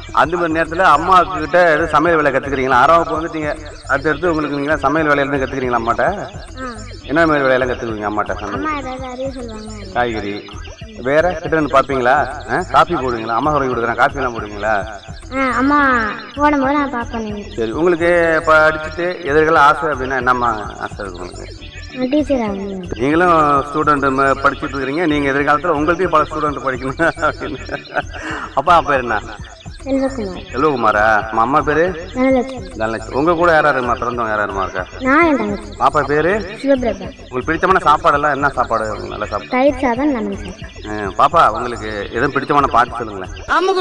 அந்த மாதிரி நேரத்தில் அம்மா கிட்ட எதுவும் சமையல் வேலை கற்றுக்கிறீங்களா ஆறாம் வகுப்பு வந்துட்டீங்க அடுத்தடுத்து உங்களுக்கு நீங்களா சமையல் வேலையிலேருந்து கற்றுக்கிறீங்களா அம்மாட்ட ஆ என்ன மாதிரி வேலையெல்லாம் கற்றுக்குவீங்க அம்மாட்ட சமையல் அம்மா ஏதாவது அறிவு சொல்லுவாங்க காய்கறி வேற கிட்ட இருந்து பார்ப்பீங்களா ஆ காஃபி போடுவீங்களா அம்மா சொல்லி கொடுக்குறேன் காஃபிலாம் போடுவீங்களா ஆ அம்மா போடும்போது நான் பார்ப்பேன் நீங்கள் சரி உங்களுக்கு படிச்சுட்டு எதிர்கால ஆசை அப்படின்னா என்னம்மா ஆசை இருக்கு உங்களுக்கு நான் டீச்சர் ஆகணும் நீங்களும் ஸ்டூடெண்ட் படிச்சுட்டு இருக்கிறீங்க நீங்கள் எதிர்காலத்தில் உங்களுக்கே பல ஸ்டூடெண்ட் படிக்கணும் அப்படின்னு அப்பா பேர் என்ன செல்வகுமார் செல்வகுமாரா நம்ம அம்மா பேர் தனலட்சுமி தனலட்சுமி உங்கள் கூட யார் யாருமா பிறந்தவங்க யார் யாருமா இருக்கா நான் என் தங்கச்சி பாப்பா பேர் சிவபிரபா உங்களுக்கு பிடிச்சமான சாப்பாடெல்லாம் என்ன சாப்பாடு உங்களுக்கு நல்ல சாப்பாடு தயிர் சாதம் லெமன் சாதம் ஆ, பாப்பா உங்களுக்கு எதுவும் பிடிச்சமான பாட்டு சொல்லுங்களேன்